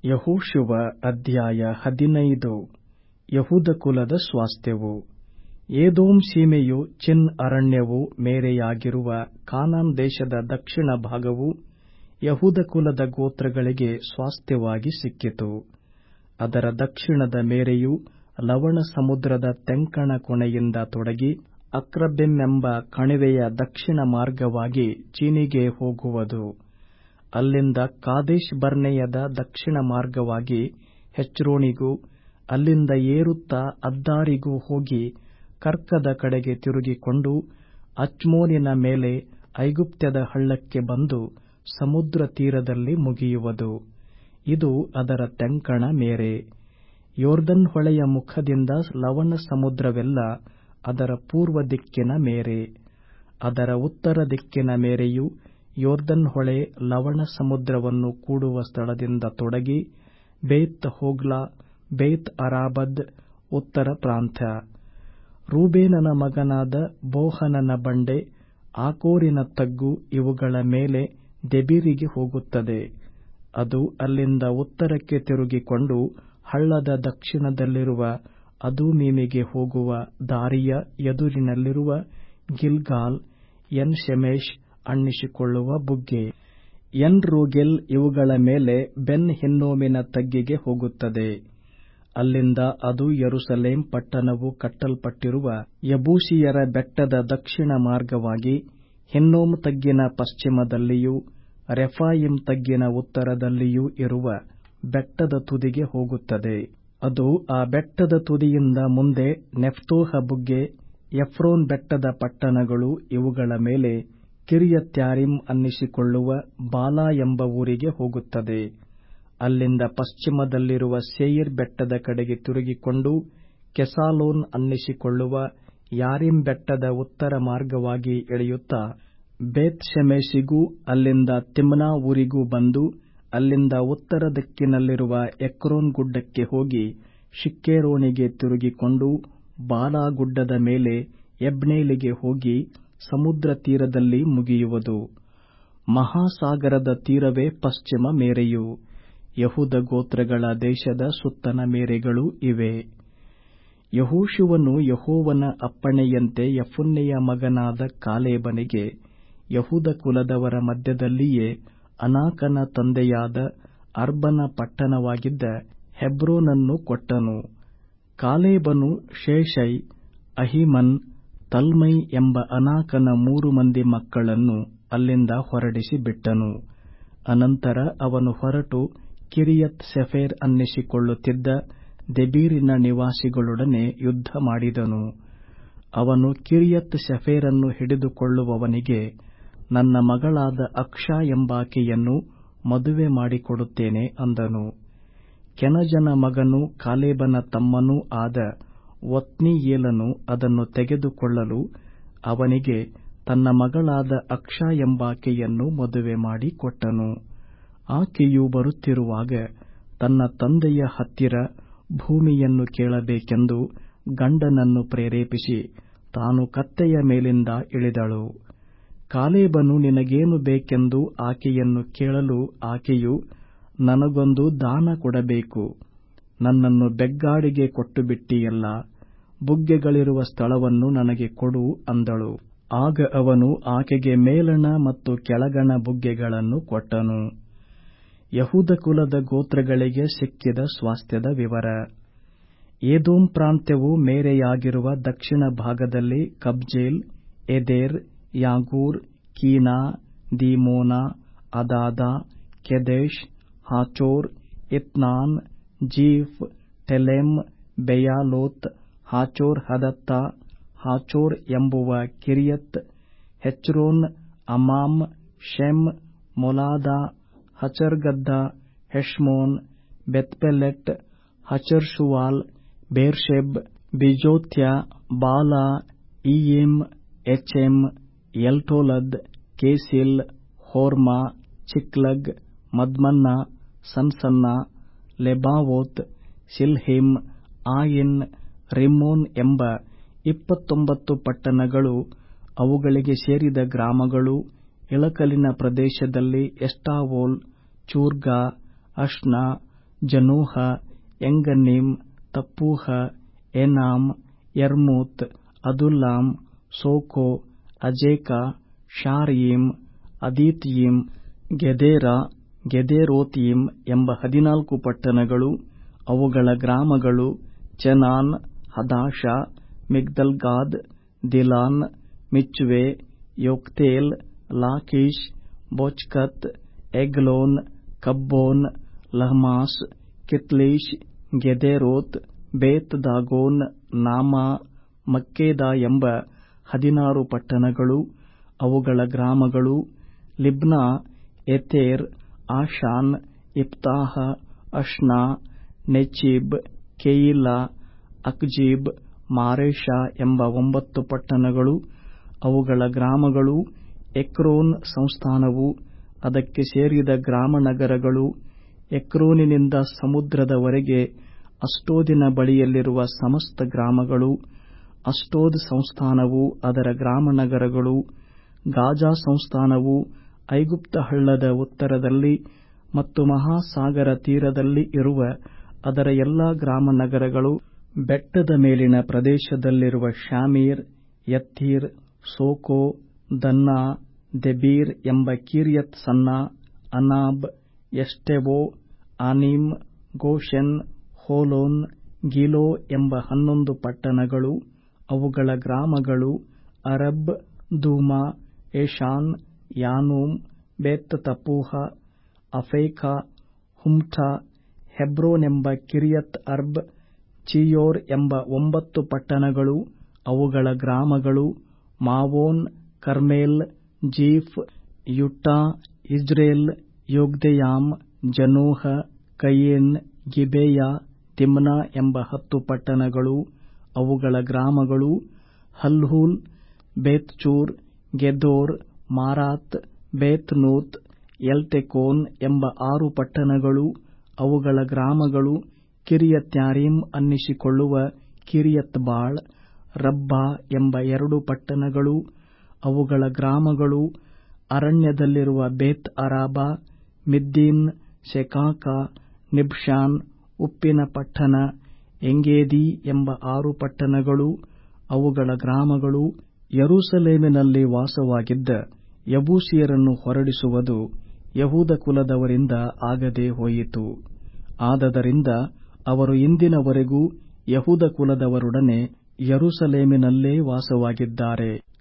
ಯೆಹೋಶುವ ಅಧ್ಯಾಯ ಹದಿನೈದು ಯೆಹೂದ ಕುಲದ ಸ್ವಾಸ್ಥ್ಯವು ಏದೋಮ್ ಸೀಮೆಯು ಚಿನ್ ಅರಣ್ಯವು ಮೇರೆಯಾಗಿರುವ ಕಾನಾನ್ ದೇಶದ ದಕ್ಷಿಣ ಭಾಗವು ಯಹೂದ ಕುಲದ ಗೋತ್ರಗಳಿಗೆ ಸ್ವಾಸ್ಥ್ಯವಾಗಿ ಸಿಕ್ಕಿತು ಅದರ ದಕ್ಷಿಣದ ಮೇರೆಯು ಲವಣ ಸಮುದ್ರದ ತೆಂಕಣ ಕೊನೆಯಿಂದ ತೊಡಗಿ ಅಕ್ರಬ್ಬೆಮೆಂಬ ಕಣಿವೆಯ ದಕ್ಷಿಣ ಮಾರ್ಗವಾಗಿ ಚೀನಿಗೆ ಹೋಗುವುದು ಅಲ್ಲಿಂದ ಕಾದೇಶ್ ಬರ್ನೇಯದ ದಕ್ಷಿಣ ಮಾರ್ಗವಾಗಿ ಹೆಚ್ರೋನಿಗೂ ಅಲ್ಲಿಂದ ಏರುತ್ತಾ ಅದ್ದಾರಿಗೂ ಹೋಗಿ ಕರ್ಕದ ಕಡೆಗೆ ತಿರುಗಿಕೊಂಡು ಅಚ್ಮೋನಿನ ಮೇಲೆ ಐಗುಪ್ತ್ಯದ ಹಳ್ಳಕ್ಕೆ ಬಂದು ಸಮುದ್ರ ತೀರದಲ್ಲಿ ಮುಗಿಯುವುದು ಇದು ಅದರ ತೆಂಕಣ ಮೇರೆ ಯೊರ್ದನ್ ಹೊಳೆಯ ಮುಖದಿಂದ ಲವಣ ಸಮುದ್ರವೆಲ್ಲ ಅದರ ಪೂರ್ವ ದಿಕ್ಕಿನ ಮೇರೆ ಅದರ ಉತ್ತರ ದಿಕ್ಕಿನ ಮೇರೆಯು ಯೊರ್ದನ್ ಹೊಳೆ ಲವಣ ಸಮುದ್ರವನ್ನು ಕೂಡುವ ಸ್ಥಳದಿಂದ ತೊಡಗಿ ಬೇತ್ ಹೋಗ್ಲಾ ಬೇತ್ ಅರಾಬದ್ ಉತ್ತರ ಪ್ರಾಂತ್ಯ ರೂಬೇನನ ಮಗನಾದ ಬೋಹನನ ಬಂಡೆ ಆಕೋರಿನ ತಗ್ಗು ಇವುಗಳ ಮೇಲೆ ದೆಬೀರಿಗೆ ಹೋಗುತ್ತದೆ ಅದು ಅಲ್ಲಿಂದ ಉತ್ತರಕ್ಕೆ ತಿರುಗಿಕೊಂಡು ಹಳ್ಳದ ದಕ್ಷಿಣದಲ್ಲಿರುವ ಅದೂಮೀಮಿಗೆ ಹೋಗುವ ದಾರಿಯ ಎದುರಿನಲ್ಲಿರುವ ಗಿಲ್ಗಾಲ್ ಎನ್ ಶೆಮೆಷ್ ಅನ್ನಿಸಿಕೊಳ್ಳುವ ಬುಗ್ಗೆ ಎನ್ ರೋಗೆಲ್ ಇವುಗಳ ಮೇಲೆ ಬೆನ್ ಹಿನ್ನೋಮಿನ ತಗ್ಗಿಗೆ ಹೋಗುತ್ತದೆ ಅಲ್ಲಿಂದ ಅದು ಯೆರೂಸಲೇಮ್ ಪಟ್ಟಣವು ಕಟ್ಟಲ್ಪಟ್ಟಿರುವ ಯಬೂಸಿಯರ ಬೆಟ್ಟದ ದಕ್ಷಿಣ ಮಾರ್ಗವಾಗಿ ಹಿನ್ನೋಮ್ ತಗ್ಗಿನ ಪಶ್ಚಿಮದಲ್ಲಿಯೂ ರೆಫಾಯಿಮ್ ತಗ್ಗಿನ ಉತ್ತರದಲ್ಲಿಯೂ ಇರುವ ಬೆಟ್ಟದ ತುದಿಗೆ ಹೋಗುತ್ತದೆ ಅದು ಆ ಬೆಟ್ಟದ ತುದಿಯಿಂದ ಮುಂದೆ ನೆಫ್ತೋಹ ಬುಗ್ಗೆ ಎಫ್ರೋನ್ ಬೆಟ್ಟದ ಪಟ್ಟಣಗಳು ಇವುಗಳ ಮೇಲೆ ಕಿರ್ಯತ್ಯಾರಿಮ್ ಅನ್ನಿಸಿಕೊಳ್ಳುವ ಬಾಲಾ ಎಂಬ ಊರಿಗೆ ಹೋಗುತ್ತದೆ ಅಲ್ಲಿಂದ ಪಶ್ಚಿಮದಲ್ಲಿರುವ ಸೇಯಿರ್ ಬೆಟ್ಟದ ಕಡೆಗೆ ತಿರುಗಿಕೊಂಡು ಕೆಸಾಲೋನ್ ಅನ್ನಿಸಿಕೊಳ್ಳುವ ಯಾರಿಮ್ ಬೆಟ್ಟದ ಉತ್ತರ ಮಾರ್ಗವಾಗಿ ಇಳಿಯುತ್ತಾ ಬೇತ್ ಶೆಮೆಷಿಗೂ ಅಲ್ಲಿಂದ ತಿಮ್ನಾ ಊರಿಗೂ ಬಂದು ಅಲ್ಲಿಂದ ಉತ್ತರ ದಿಕ್ಕಿನಲ್ಲಿರುವ ಎಕ್ರೋನ್ ಗುಡ್ಡಕ್ಕೆ ಹೋಗಿ ಶಿಕ್ಕೇರೋನಿಗೆ ತಿರುಗಿಕೊಂಡು ಬಾಲಾ ಗುಡ್ಡದ ಮೇಲೆ ಎಬ್ನೇಲಿಗೆ ಹೋಗಿ ಸಮುದ್ರ ತೀರದಲ್ಲಿ ಮುಗಿಯುವುದು ಮಹಾಸಾಗರದ ತೀರವೇ ಪಶ್ಚಿಮ ಮೇರೆಯು ಯಹೂದ ಗೋತ್ರಗಳ ದೇಶದ ಸುತ್ತನ ಮೇರೆಗಳು ಇವೆ ಯಹೋಶುವನು ಯಹೋವನ ಅಪ್ಪಣೆಯಂತೆ ಯಫುನ್ನೆಯ ಮಗನಾದ ಕಾಲೇಬನಿಗೆ ಯಹೂದ ಕುಲದವರ ಮಧ್ಯದಲ್ಲಿಯೇ ಅನಾಕನ ತಂದೆಯಾದ ಅರ್ಬನ ಪಟ್ಟಣವಾಗಿದ್ದ ಹೆಬ್ರೋನನ್ನು ಕೊಟ್ಟನು ಕಾಲೇಬನು ಶೇಷೈ ಅಹಿಮನ್ ತಲ್ಮೈ ಎಂಬ ಅನಾಕನ ಮೂರು ಮಂದಿ ಮಕ್ಕಳನ್ನು ಅಲ್ಲಿಂದ ಹೊರಡಿಸಿ ಬಿಟ್ಟನು ಅನಂತರ ಅವನು ಹೊರಟು ಕಿರಿಯತ್ ಸೆಫೇರ್ ಅನ್ನಿಸಿಕೊಳ್ಳುತ್ತಿದ್ದ ದೆಬೀರಿನ ನಿವಾಸಿಗಳೊಡನೆ ಯುದ್ಧ ಮಾಡಿದನು ಅವನು ಕಿರಿಯತ್ ಸೆಫೇರನ್ನು ಹಿಡಿದುಕೊಳ್ಳುವವನಿಗೆ ನನ್ನ ಮಗಳಾದ ಅಕ್ಷಾ ಎಂಬಾಕೆಯನ್ನು ಮದುವೆ ಮಾಡಿಕೊಡುತ್ತೇನೆ ಅಂದನು ಕೆನಜನ ಮಗನೂ ಕಾಲೇಬನ ತಮ್ಮನೂ ಆದ ಒತ್ನೀಯೇಲನು ಅದನ್ನು ತೆಗೆದುಕೊಳ್ಳಲು ಅವನಿಗೆ ತನ್ನ ಮಗಳಾದ ಅಕ್ಷಾ ಎಂಬಾಕೆಯನ್ನು ಮದುವೆ ಮಾಡಿ ಕೊಟ್ಟನು ಆಕೆಯು ಬರುತ್ತಿರುವಾಗ ತನ್ನ ತಂದೆಯ ಹತ್ತಿರ ಭೂಮಿಯನ್ನು ಕೇಳಬೇಕೆಂದು ಗಂಡನನ್ನು ಪ್ರೇರೇಪಿಸಿ ತಾನು ಕತ್ತೆಯ ಮೇಲಿಂದ ಇಳಿದಳು ಕಾಲೇಬನು ನಿನಗೇನು ಬೇಕೆಂದು ಆಕೆಯನ್ನು ಕೇಳಲು ಆಕೆಯು ನನಗೊಂದು ದಾನ ಕೊಡಬೇಕು ನನ್ನನ್ನು ಬೆಗ್ಗಾಡಿಗೆ ಕೊಟ್ಟುಬಿಟ್ಟಿಯಲ್ಲ ಬುಗ್ಗೆಗಳಿರುವ ಸ್ಥಳವನ್ನು ನನಗೆ ಕೊಡು ಅಂದಳು ಆಗ ಅವನು ಆಕೆಗೆ ಮೇಲಣ ಮತ್ತು ಕೆಳಗಣ ಬುಗ್ಗೆಗಳನ್ನು ಕೊಟ್ಟನು ಯಹೂದ ಕುಲದ ಗೋತ್ರಗಳಿಗೆ ಸಿಕ್ಕಿದ ಸ್ವಾಸ್ಥ್ಯದ ವಿವರ ಏದೋಮ್ ಪ್ರಾಂತ್ಯವು ಮೇರೆಯಾಗಿರುವ ದಕ್ಷಿಣ ಭಾಗದಲ್ಲಿ ಕಬ್ಜೇಲ್ ಎದೇರ್ ಯಾಗೂರ್ ಕೀನಾ ದೀಮೋನ ಅದಾದ ಕೆದೆಶ್ ಹಾಚೋರ್ ಇತ್ನಾನ್ ಜೀಫ್ ಟೆಲೆಮ್ ಬೆಯಾಲೋತ್ ಹಾಚೋರ್ ಹದತ್ತ ಹಾಚೋರ್ ಎಂಬುವ ಕಿರಿಯತ್ ಹೆಚ್ರೋನ್ ಅಮಾಮ್ ಶೆಮ್ ಮೊಲಾದ ಹಚರ್ಗದ್ದ ಹೆಷ್ಮೋನ್ ಬೆತ್ಪೆಲೆಟ್ ಹಚರ್ಷುವಾಲ್ ಬೇರ್ಷೆಬ್ ಬಿಜೋತ್ಯ ಬಾಲಾ ಈಯೇಮ್ ಎಚೆಮ್ ಎಲ್ಟೋಲದ್ ಕೇಸಿಲ್ ಹೋರ್ಮಾ ಚಿಕ್ಲಗ್ ಮದ್ಮನ್ನ ಸನ್ಸನ್ನ ಲೆಬಾವೋತ್ ಶಿಲ್ಹಿಮ್ ಆಯಿನ್ ರಿಮ್ಮೋನ್ ಎಂಬ ಇಪ್ಪತ್ತೊಂಬತ್ತು ಪಟ್ಟಣಗಳು ಅವುಗಳಿಗೆ ಸೇರಿದ ಗ್ರಾಮಗಳು ಇಳಕಲಿನ ಪ್ರದೇಶದಲ್ಲಿ ಎಷ್ಟಾವೋಲ್ ಚೂರ್ಗಾ ಅಶ್ನ ಜನೋಹ ಎಂಗನ್ನೀಮ್ ತಪ್ಪೂಹ ಏನಾಮ್ ಯರ್ಮೂತ್ ಅದುಲ್ಲಾಮ್ ಸೋಕೋ ಅಜೇಕ ಶಾರ್ಯೀಮ್ ಅದೀತಯೀಮ್ ಗೆದೇರ ಗೆದೇರೋತೀಮ್ ಎಂಬ ಹದಿನಾಲ್ಕು ಪಟ್ಟಣಗಳು ಅವುಗಳ ಗ್ರಾಮಗಳು ಚೆನಾನ್ ಹದಾಷ ಮಿಗ್ದಲ್ಗಾದ್ ದಿಲಾನ್ ಮಿಚ್ವೆ ಯೋಕ್ತೇಲ್ ಲಾಕೀಷ್ ಬೊಚ್ಕತ್ ಎಗ್ಲೋನ್ ಕಬ್ಬೋನ್ ಲಹ್ಮಾಸ್ ಕಿತ್ಲೀಷ್ ಗೆದೇರೋತ್ ಬೇತ್ ದಾಗೋನ್ ನಾಮಾ ಮಕ್ಕೇದ ಎಂಬ ಹದಿನಾರು ಪಟ್ಟಣಗಳು ಅವುಗಳ ಗ್ರಾಮಗಳು ಲಿಬ್ನ ಎತೇರ್ ಆಷಾನ್ ಇಪ್ತಾಹ ಅಶ್ನಾ ನೆಚೀಬ್ ಕೆಯೀಲಾ ಅಕ್ಜೀಬ್ ಮಾರೇಷಾ ಎಂಬ ಒಂಬತ್ತು ಪಟ್ಟಣಗಳು ಅವುಗಳ ಗ್ರಾಮಗಳು ಎಕ್ರೋನ್ ಸಂಸ್ಥಾನವು ಅದಕ್ಕೆ ಸೇರಿದ ಗ್ರಾಮನಗರಗಳು ಎಕ್ರೋನಿನಿಂದ ಸಮುದ್ರದವರೆಗೆ ಅಷ್ಟೋದಿನ ಬಳಿಯಲ್ಲಿರುವ ಸಮಸ್ತ ಗ್ರಾಮಗಳು ಅಷ್ಟೋದ್ ಸಂಸ್ಥಾನವು ಅದರ ಗ್ರಾಮನಗರಗಳು ಗಾಜಾ ಸಂಸ್ಥಾನವು ಐಗುಪ್ತ ಹಳ್ಳದ ಉತ್ತರದಲ್ಲಿ ಮತ್ತು ಮಹಾಸಾಗರ ತೀರದಲ್ಲಿ ಇರುವ ಅದರ ಎಲ್ಲಾ ಗ್ರಾಮನಗರಗಳು ಬೆಟ್ಟದ ಮೇಲಿನ ಪ್ರದೇಶದಲ್ಲಿರುವ ಶಾಮೀರ್ ಯತ್ತೀರ್ ಸೋಕೋ ದನ್ನಾ ದೆಬೀರ್ ಎಂಬ ಕಿರ್ಯತ್ ಸನ್ನಾ ಅನಾಬ್ ಎಷ್ಟೆವೋ ಆನೀಮ್ ಗೋಷೆನ್ ಹೋಲೋನ್ ಗಿಲೋ ಎಂಬ ಹನ್ನೊಂದು ಪಟ್ಟಣಗಳು ಅವುಗಳ ಗ್ರಾಮಗಳು ಅರಬ್ ದೂಮಾ ಏಷಾನ್ ಯಾನೂಮ್ ಬೇತ್ ತಪೂಹ ಅಫೇಕ ಹುಮ್ಟಾ ಹೆಬ್ರೋನೆಂಬ ಕಿರ್ಯತ್ ಅರ್ಬ್ ಚೀಯೋರ್ ಎಂಬ ಒಂಬತ್ತು ಪಟ್ಟಣಗಳು ಅವುಗಳ ಗ್ರಾಮಗಳು Maon Carmel Ziph Juttah Jezreel Jokdeam Zanoah Kain Gibeah Timnah ಎಂಬ ಹತ್ತು ಪಟ್ಟಣಗಳು ಅವುಗಳ ಗ್ರಾಮಗಳು ಹಲ್ಹೂಲ್ ಬೇತ್ಚೂರ್ ಗೆದೋರ್ ಮಾರಾತ್ ಬೇತ್ ನೂತ್ ಎಲ್ತೆಕೋನ್ ಎಂಬ ಆರು ಪಟ್ಟಣಗಳು ಅವುಗಳ ಗ್ರಾಮಗಳು ಕಿರಿಯತ್ಯಾರೀಮ್ ಅನ್ನಿಸಿಕೊಳ್ಳುವ ಕಿರಿಯತ್ ಬಾಳ್ ರಬ್ಬಾ ಎಂಬ ಎರಡು ಪಟ್ಟಣಗಳು ಅವುಗಳ ಗ್ರಾಮಗಳು ಅರಣ್ಯದಲ್ಲಿರುವ ಬೇತ್ ಅರಾಬಾ ಮಿದ್ದೀನ್ ಸೆಕಾಕ ನಿಬ್ಷಾನ್ ಉಪ್ಪಿನ ಪಟ್ಟಣ ಎಂಗೇದಿ ಎಂಬ ಆರು ಪಟ್ಟಣಗಳು ಅವುಗಳ ಗ್ರಾಮಗಳು ಯೆರೂಸಲೇಮಿನಲ್ಲಿ ವಾಸವಾಗಿದ್ದ ಯಬೂಸಿಯರನ್ನು ಹೊರಡಿಸುವುದು ಯಹೂದ ಕುಲದವರಿಂದ ಆಗದೆ ಹೋಯಿತು ಆದದರಿಂದ ಅವರು ಇಂದಿನವರೆಗೂ ಯಹೂದ ಕುಲದವರೊಡನೆ ಯೆರೂಸಲೇಮಿನಲ್ಲೇ ವಾಸವಾಗಿದ್ದಾರೆ